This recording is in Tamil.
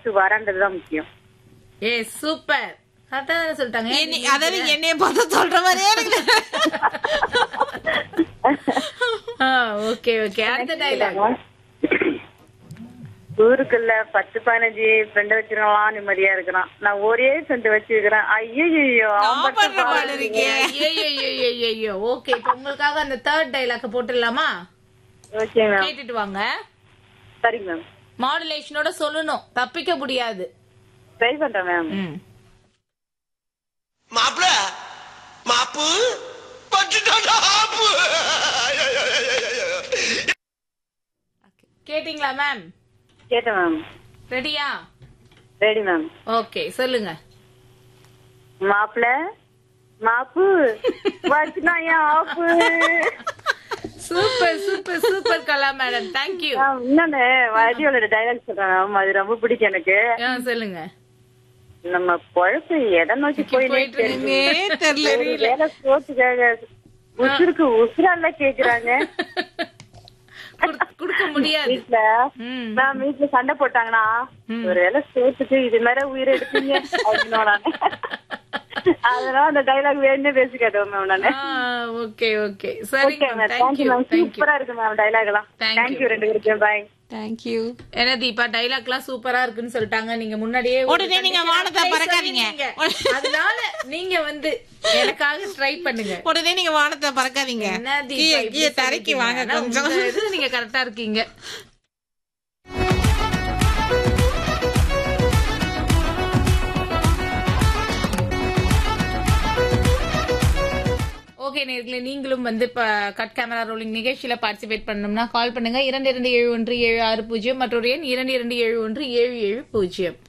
பார்த்து வரான்றதுதான் முக்கியம் ஏ சூப்பர் கரெக்டா தானே சொல்லிட்டாங்க என்னை- அதாவது என்னைய பார்த்து சொல்ற மாதிரியே இருக்கு ஓகே ஓகே அடுத்த டைலாக் ஊருக்குள்ள பத்து பதினஞ்சு ஃப்ரெண்ட் வச்சிருக்கலாம் நிம்மதியா இருக்கிறான் நான் ஒரே ஃப்ரெண்ட் வச்சிருக்கிறேன் ஐயோ நான் பண்ற பாடு இருக்கே ஐயோ ஓகே இப்போ உங்களுக்காக அந்த தேர்ட் டைலாக் போட்டுடலாமா ஓகே மேம் கேட்டுட்டு வாங்க சரிங்க மேம் மாடுலேஷனோட சொல்லணும் தப்பிக்க முடியாது ட்ரை பண்றேன் மேம் ம் மாப்பிள மாப்பு பட்டுட்டாடா ஆப்பு கேட்டிங்களா மேம் கேட்டேன் மேம் ரெடியா ரெடி மேம் ஓகே சொல்லுங்க மாப்பிள மாப்பு வச்சுனா ஏன் ஆப்பு super super super Kala madam thank you ma'am, இன்னொன்னு வடியோட டைலாக் சொல்றேன் மேம் அது ரொம்ப பிடிக்கும் எனக்கு சொல்லுங்க நம்ம பொழப்பு எதை நோக்கி போயினே போயிட்டு தெரியல. ஏ தெரியல ஒரு வேலை சோத்துக்காக உசுருக்கு உசுரால கேக்குறாங்க குடுக்க- குடுக்க முடியாது வீட்டுல ம். மேம் வீட்டுல சண்டை போட்டாங்கன்னா ஒரு வேலை சோத்துக்கு இது மாதிரி உயிர் எடுப்பீங்க அப்படின்னு நானு அதனால அந்த டைலாக் வேணும்னே பேசி கேட்டோம் மேம் நானு ஓகே ஓகே ஓகே சரிங்க ma'am thank you thank you ma'am thank you சூப்பரா இருக்கு மேம் டைலாக் எல்லாம் Thank you. தேங்க்யூ ரெண்டு பேருக்கும் பாய் தேங்க்யூ என்ன தீபா டைலாக்லாம் சூப்பரா இருக்குன்னு சொல்லிட்டாங்க நீங்க முன்னாடியே ஒரு உடனே நீங்க condition வானத்தை apply பறக்காதீங்க. பண்ணிருந்தீங்க. அதனால நீங்க வந்து எனக்காக ட்ரை பண்ணுங்க உடனே நீங்க வானத்தை பறக்காதீங்க என்ன தீபா கீழே இப்படி கீழே தரைக்கு சொல்லிட்டீங்க? வாங்க ஆனா கொஞ்சம் உங்க இது நீங்க கரெக்டா இருக்கீங்க ஓகே நேர்களே நீங்களும் வந்து இப்ப கட் கேமரா ரோலிங் நிகழ்ச்சியில பார்ட்டிசிபேட் பண்ணணும்னா கால் பண்ணுங்க இரண்டு இரண்டு ஏழு ஒன்று ஏழு ஆறு பூஜ்ஜியம் மற்றொரு எண் இரண்டு இரண்டு ஏழு ஒன்று ஏழு ஏழு பூஜ்ஜியம்